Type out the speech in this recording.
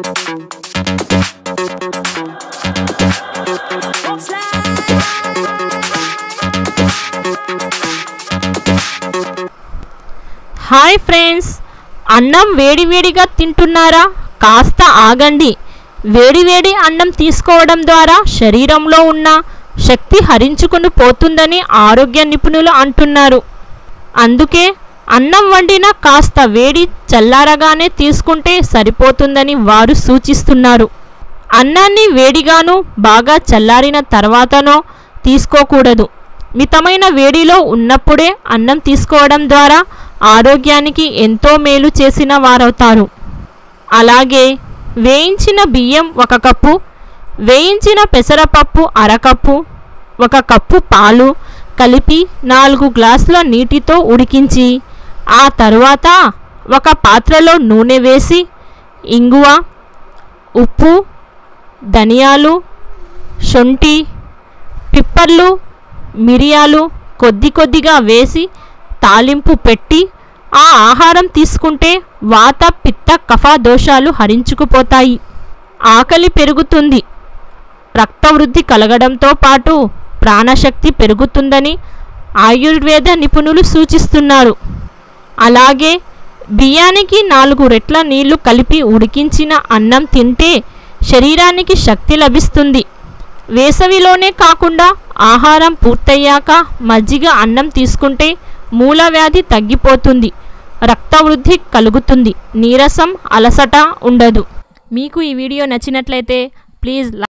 hi friends అన్నం వేడివేడిగా తింటున్నారా కాస్త ఆగండి వేడివేడి అన్నం తీసుకోవడం ద్వారా శరీరంలో ఉన్న శక్తి హరించుకుని పోతుందని ఆరోగ్య నిపుణులు అంటున్నారు అందుకే అన్నం వండిన కాస్త వేడి చల్లారగానే తీసుకుంటే సరిపోతుందని వారు సూచిస్తున్నారు అన్నాన్ని వేడిగాను బాగా చల్లారిన తర్వాతనో తీసుకోకూడదు మితమైన వేడిలో ఉన్నప్పుడే అన్నం తీసుకోవడం ద్వారా ఆరోగ్యానికి ఎంతో మేలు చేసిన వారవుతారు అలాగే వేయించిన బియ్యం ఒక కప్పు వేయించిన పెసరపప్పు అరకప్పు ఒక కప్పు పాలు కలిపి నాలుగు గ్లాసుల నీటితో ఉడికించి ఆ తరువాత ఒక పాత్రలో నూనె వేసి ఇంగువ ఉప్పు ధనియాలు శొంఠి పిప్పర్లు మిరియాలు కొద్ది కొద్దిగా వేసి తాలింపు పెట్టి ఆ ఆహారం తీసుకుంటే వాత పిత్త కఫ దోషాలు హరించుకుపోతాయి ఆకలి పెరుగుతుంది రక్తవృద్ధి కలగడంతో పాటు ప్రాణశక్తి పెరుగుతుందని ఆయుర్వేద నిపుణులు సూచిస్తున్నారు అలాగే బియ్యానికి నాలుగు రెట్ల నీళ్లు కలిపి ఉడికించిన అన్నం తింటే శరీరానికి శక్తి లభిస్తుంది వేసవిలోనే కాకుండా ఆహారం పూర్తయ్యాక మజ్జిగ అన్నం తీసుకుంటే మూలవ్యాధి తగ్గిపోతుంది రక్తవృద్ధి కలుగుతుంది నీరసం అలసట ఉండదు మీకు ఈ వీడియో నచ్చినట్లయితే ప్లీజ్